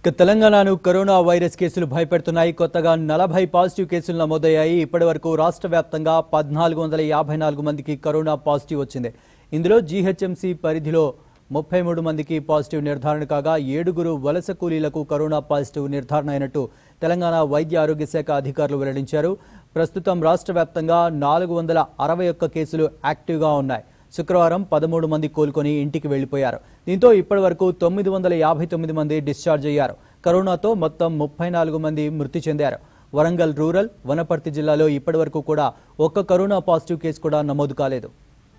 ఇక తెలంగాణను corona virus కేసులు భయపెడుతున్నాయి కొత్తగా నలభై పాజిటివ్ కేసులు నమోదయ్యాయి ఇప్పటి వరకు రాష్ట్ర వ్యాప్తంగా పద్నాలుగు వందల యాభై నాలుగు మందికి కరోనా పాజిటివ్ వచ్చింది ఇందులో జీహెచ్ఎంసీ పరిధిలో ముప్పై మూడు మందికి పాజిటివ్ నిర్ధారణ కాగా ఏడుగురు వలస కూలీలకు కరోనా పాజిటివ్ నిర్ధారణ అయినట్టు తెలంగాణ వైద్య ఆరోగ్య శాఖ అధికారులు వెల్లడించారు ప్రస్తుతం రాష్ట్ర వ్యాప్తంగా నాలుగు వందల అరవై ఒక్క కేసులు యాక్టివ్గా ఉన్నాయి శుక్రవారం పదమూడు మంది కోలుకొని ఇంటికి వెళ్లిపోయారు దీంతో ఇప్పటి వరకు తొమ్మిది వందల యాభై తొమ్మిది మంది డిశ్చార్జ్ అయ్యారు కరోనాతో మొత్తం ముప్పై నాలుగు మంది మృతి చెందారు వరంగల్ రూరల్ వనపర్తి జిల్లాలో ఇప్పటి వరకు కూడా ఒక్క కరోనా పాజిటివ్ కేసు కూడా నమోదు కాలేదు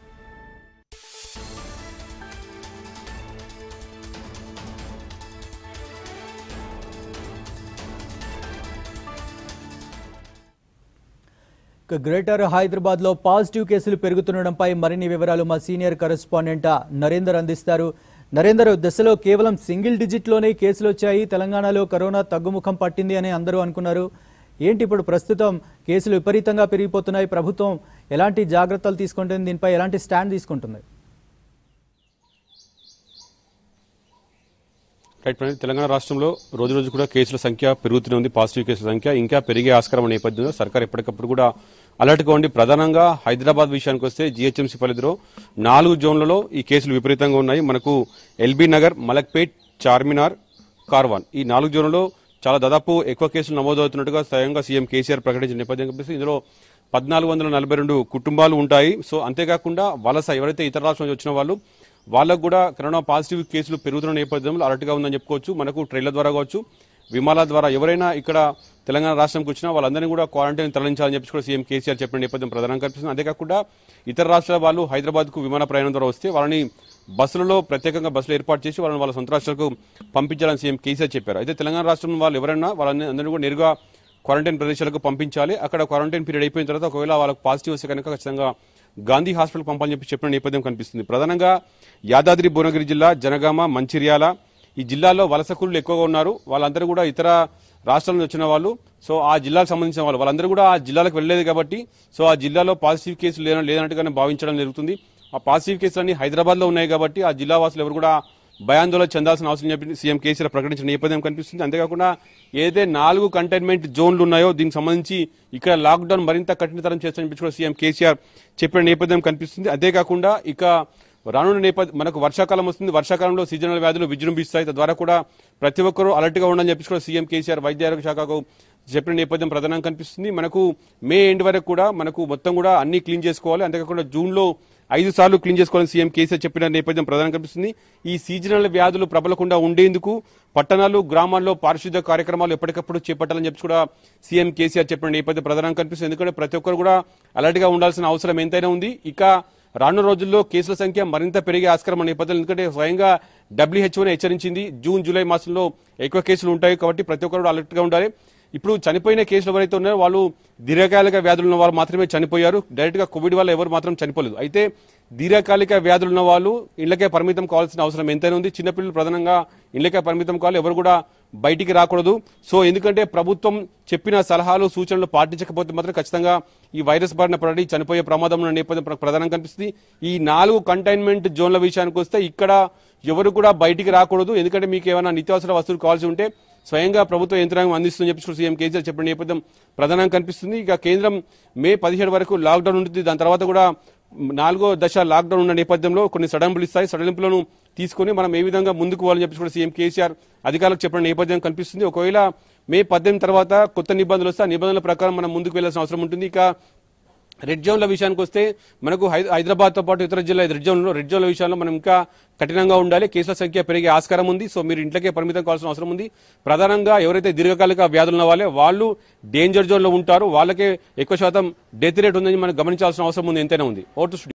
ఇక గ్రేటర్ హైదరాబాద్ లో పాజిటివ్ కేసులు పెరుగుతుండడంపై మరిన్ని వివరాలు మా సీనియర్ కరెస్పాండెంట్ నరేందర్ అందిస్తారు నరేందర్ దశలో కేవలం సింగిల్ డిజిట్ లోనే కేసులు వచ్చాయి తెలంగాణలో కరోనా తగ్గుముఖం పట్టింది అని అందరూ అనుకున్నారు ఏంటి ఇప్పుడు ప్రస్తుతం కేసులు విపరీతంగా పెరిగిపోతున్నాయి ప్రభుత్వం ఎలాంటి జాగ్రత్తలు తీసుకుంటుంది దీనిపై ఎలాంటి స్టాండ్ తీసుకుంటుంది రైట్ ప్రణీత్ తెలంగాణ రాష్ట్రంలో రోజు రోజు కూడా కేసుల సంఖ్య పెరుగుతూనే ఉంది పాజిటివ్ కేసుల సంఖ్య ఇంకా పెరిగే ఆస్కారం నేపథ్యంలో సర్కార్ ఎప్పటికప్పుడు కూడా అలర్ట్ గా ఉండి ప్రధానంగా హైదరాబాద్ విషయానికి వస్తే జీహెచ్ఎంసీ పరిధిలో నాలుగు జోన్లలో ఈ కేసులు విపరీతంగా ఉన్నాయి మనకు ఎల్బీ నగర్ మలక్పేట్ చార్మినార్ కార్వాన్ ఈ నాలుగు జోన్లలో చాలా దాదాపు ఎక్కువ కేసులు నమోదవుతున్నట్టుగా స్వయంగా సీఎం కేసీఆర్ ప్రకటించిన నేపథ్యం కనిపిస్తుంది ఇందులో పద్నాలుగు వందల నలభై రెండు కుటుంబాలు ఉంటాయి సో అంతేకాకుండా వలస ఎవరైతే ఇతర రాష్ట్రం నుంచి వచ్చిన వాళ్ళు వాళ్ళకు కూడా కరోనా పాజిటివ్ కేసులు పెరుగుతున్న నేపథ్యంలో అలర్ట్ గా ఉందని చెప్పుకోవచ్చు మనకు ట్రైన్ల ద్వారా కావచ్చు విమానాల ద్వారా ఎవరైనా ఇక్కడ తెలంగాణ రాష్ట్రంకి వచ్చినా వాళ్ళందరినీ కూడా క్వారంటైన్ తరలించాలని చెప్పి కూడా సీఎం కేసీఆర్ చెప్పిన నేపథ్యం ప్రధానంగా కనిపిస్తుంది అంతేకాకుండా ఇతర రాష్ట్రాల వాళ్ళు హైదరాబాద్ కు విమాన ప్రయాణం ద్వారా వస్తే వాళ్ళని బస్సులలో ప్రత్యేకంగా బస్సులు ఏర్పాటు చేసి వాళ్ళని వాళ్ళ సొంత రాష్ట్రాలకు పంపించాలని సీఎం కేసీఆర్ చెప్పారు అయితే తెలంగాణ రాష్ట్రం వాళ్ళు ఎవరైనా వాళ్ళని అందరినీ కూడా నేరుగా క్వారంటైన్ ప్రదేశాలకు పంపించాలి అక్కడ క్వారంటైన్ పీరియడ్ అయిపోయిన తర్వాత ఒకవేళ వాళ్ళకి పాజిటివ్ వస్తే కనుక ఖచ్చితంగా గాంధీ హాస్పిటల్ పంపాలని చెప్పి చెప్పిన నేపథ్యం కనిపిస్తుంది ప్రధానంగా యాదాద్రి భువనగిరి జిల్లా జనగామ మంచిర్యాల ఈ జిల్లాలో వలస కూలీలు ఎక్కువగా ఉన్నారు వాళ్ళందరూ కూడా ఇతర రాష్ట్రాల నుంచి వచ్చిన వాళ్ళు సో ఆ జిల్లాకు సంబంధించిన వాళ్ళు వాళ్ళందరూ కూడా ఆ జిల్లాలకు వెళ్ళలేదు కాబట్టి సో ఆ జిల్లాలో పాజిటివ్ కేసులు లేన- లేనట్టుగానే భావించడం జరుగుతుంది ఆ పాజిటివ్ కేసులన్నీ హైదరాబాద్ లో ఉన్నాయి కాబట్టి ఆ జిల్లా వాసులు ఎవరు కూడా భయాందోళన చెందాల్సిన అవసరం చెప్పి సీఎం కేసీఆర్ ప్రకటించిన నేపథ్యం కనిపిస్తుంది అంతేకాకుండా ఏదైతే నాలుగు కంటైన్మెంట్ జోన్లు ఉన్నాయో దీనికి సంబంధించి ఇక్కడ లాక్డౌన్ మరింత కఠినతరం చేస్తామని చెప్పి కూడా సీఎం కేసీఆర్ చెప్పిన నేపథ్యం కనిపిస్తుంది అంతేకాకుండా ఇక రానున్న నేపథ్యం మనకు వర్షాకాలం వస్తుంది వర్షాకాలంలో సీజనల్ వ్యాధులు విజృంభిస్తాయి తద్వారా కూడా ప్రతి ఒక్కరూ అలర్ట్ గా ఉండని చెప్పి కూడా సీఎం కేసీఆర్ వైద్య ఆరోగ్య శాఖకు చెప్పిన నేపథ్యం ప్రధానంగా కనిపిస్తుంది మనకు మే ఎండ్ వరకు కూడా మనకు మొత్తం కూడా అన్ని క్లీన్ చేసుకోవాలి అంతేకాకుండా జూన్ లో ఐదు సార్లు క్లీన్ చేసుకోవాలని సీఎం కేసీఆర్ చెప్పిన నేపథ్యం ప్రధానంగా కనిపిస్తుంది ఈ సీజనల్ వ్యాధులు ప్రబలకుండా ఉండేందుకు పట్టణాలు గ్రామాల్లో పారిశుద్ధ్య కార్యక్రమాలు ఎప్పటికప్పుడు చేపట్టాలని చెప్పి కూడా సీఎం కేసీఆర్ చెప్పిన నేపథ్యం ప్రధానంగా కనిపిస్తుంది ఎందుకంటే ప్రతి ఒక్కరు కూడా అలర్ట్ గా ఉండాల్సిన అవసరం ఎంతైనా ఉంది ఇక రానున్న రోజుల్లో కేసుల సంఖ్య మరింత పెరిగే ఆస్కారం ఉన్న నేపథ్యంలో ఎందుకంటే స్వయంగా డబ్ల్యూహెచ్ఓనే హెచ్చరించింది జూన్ జూలై మాసంలో ఎక్కువ కేసులు ఉంటాయి కాబట్టి ప్రతి ఒక్కరు కూడా అలర్ట్ గా ఉండాలి ఇప్పుడు చనిపోయిన కేసులు ఎవరైతే ఉన్నారో వాళ్ళు దీర్ఘకాలిక వ్యాధులు ఉన్న వాళ్ళు మాత్రమే చనిపోయారు డైరెక్ట్ గా కోవిడ్ వల్ల ఎవరు మాత్రం చనిపోలేదు అయితే దీర్ఘకాలిక వ్యాధులు ఉన్న వాళ్ళు ఇళ్లకే పరిమితం కావాల్సిన అవసరం ఎంతైనా ఉంది చిన్నపిల్లలు ప్రధానంగా ఇళ్లకే పరిమితం కావాలి ఎవరు కూడా బయటికి రాకూడదు సో ఎందుకంటే ప్రభుత్వం చెప్పిన సలహాలు సూచనలు పాటించకపోతే మాత్రం ఖచ్చితంగా ఈ వైరస్ బారిన పడి చనిపోయే ప్రమాదం ఉన్న నేపథ్యం ప్ర- ప్రధానంగా కనిపిస్తుంది ఈ నాలుగు కంటైన్మెంట్ జోన్ల విషయానికి వస్తే ఇక్కడ ఎవరు కూడా బయటికి రాకూడదు ఎందుకంటే మీకు ఏమైనా నిత్యావసర వస్తువులు కావాల్సి ఉంటే స్వయంగా ప్రభుత్వ యంత్రాంగం అందిస్తుందని చెప్పి సీఎం కేసీఆర్ చెప్పిన నేపథ్యం ప్రధానంగా కనిపిస్తుంది ఇక కేంద్రం మే పదిహేడు వరకు లాక్డౌన్ ఉంటుంది దాని తర్వాత కూడా నాలుగో దశ లాక్డౌన్ ఉన్న నేపథ్యంలో కొన్ని సడలింపులు ఇస్తాయి సడలింపులను తీసుకొని మనం ఏ విధంగా ముందుకు పోవాలని చెప్పి కూడా సీఎం కేసీఆర్ అధికారులకు చెప్పిన నేపథ్యం కనిపిస్తుంది ఒకవేళ మే పద్దెనిమిది తర్వాత కొత్త నిబంధనలు వస్తే ఆ నిబంధనల ప్రకారం మనం ముందుకు వెళ్లాల్సిన అవసరం ఉంటుంది ఇక రెడ్ జోన్ల విషయానికి వస్తే మనకు హై- హైదరాబాద్ తో పాటు ఇతర జిల్లా రెడ్ జోన్లో రెడ్ జోన్ల విషయంలో మనం ఇంకా కఠినంగా ఉండాలి కేసుల సంఖ్య పెరిగే ఆస్కారం ఉంది సో మీరు ఇంట్లోకే పరిమితం కావాల్సిన అవసరం ఉంది ప్రధానంగా ఎవరైతే దీర్ఘకాలిక వ్యాధులు ఉన్న వాళ్ళే వాళ్ళు డేంజర్ జోన్ లో ఉంటారు వాళ్ళకే ఎక్కువ శాతం డెత్ రేట్ ఉందని మనం గమనించాల్సిన అవసరం ఉంది ఎంతైనా ఉంది ఓటు